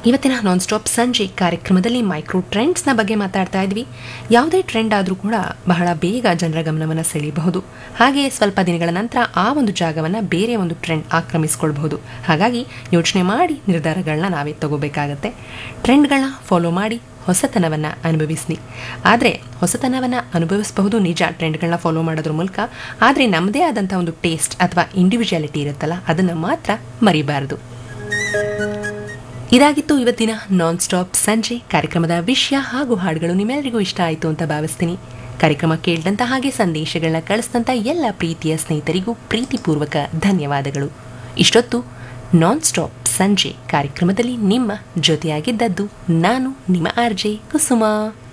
ಇವತ್ತಿನ non stop ಸಂಜೆ ಕಾರ್ಯಕ್ರಮದಲ್ಲಿ ಮೈಕ್ರೋ ಟ್ರೆಂಡ್ಸ್ನ ಬಗ್ಗೆ ಮಾತಾಡ್ತಾ ಇದ್ವಿ ಯಾವುದೇ ಟ್ರೆಂಡ್ ಆದರೂ ಕೂಡ ಬಹಳ ಬೇಗ ಜನರ ಗಮನವನ್ನು ಸೆಳೆಯಬಹುದು ಹಾಗೆ ಸ್ವಲ್ಪ ದಿನಗಳ ನಂತರ ಆ ಒಂದು ಜಾಗವನ್ನು ಬೇರೆ ಒಂದು ಟ್ರೆಂಡ್ ಆಕ್ರಮಿಸ್ಕೊಳ್ಬಹುದು ಹಾಗಾಗಿ ಯೋಚನೆ ಮಾಡಿ ನಿರ್ಧಾರಗಳನ್ನ ನಾವೇ ತಗೋಬೇಕಾಗತ್ತೆ ಟ್ರೆಂಡ್ಗಳನ್ನ ಫಾಲೋ ಮಾಡಿ ಹೊಸತನವನ್ನು ಅನುಭವಿಸಿ ಆದರೆ ಹೊಸತನವನ್ನು ಅನುಭವಿಸಬಹುದು ನಿಜ ಟ್ರೆಂಡ್ಗಳನ್ನ ಫಾಲೋ ಮಾಡೋದ್ರ ಮೂಲಕ ಆದರೆ ನಮ್ಮದೇ ಆದಂಥ ಒಂದು ಟೇಸ್ಟ್ ಅಥವಾ ಇಂಡಿವಿಜುವಾಲಿಟಿ ಇರುತ್ತಲ್ಲ ಅದನ್ನು ಮಾತ್ರ ಮರಿಬಾರದು ಇದಾಗಿತ್ತು ಇವತ್ತಿನ ನಾನ್ ಸ್ಟಾಪ್ ಸಂಜೆ ಕಾರ್ಯಕ್ರಮದ ವಿಷಯ ಹಾಗೂ ಹಾಡುಗಳು ನಿಮ್ಮೆಲ್ಲರಿಗೂ ಇಷ್ಟ ಆಯಿತು ಅಂತ ಭಾವಿಸ್ತೀನಿ ಕಾರ್ಯಕ್ರಮ ಕೇಳಿದಂಥ ಹಾಗೆ ಸಂದೇಶಗಳನ್ನ ಕಳಿಸಿದಂಥ ಎಲ್ಲ ಪ್ರೀತಿಯ ಸ್ನೇಹಿತರಿಗೂ ಪ್ರೀತಿಪೂರ್ವಕ ಧನ್ಯವಾದಗಳು ಇಷ್ಟೊತ್ತು ನಾನ್ ಸ್ಟಾಪ್ ಸಂಜೆ ಕಾರ್ಯಕ್ರಮದಲ್ಲಿ ನಿಮ್ಮ ಜೊತೆಯಾಗಿದ್ದದ್ದು ನಾನು ನಿಮ್ಮ ಆರ್ಜೆ ಕುಸುಮಾ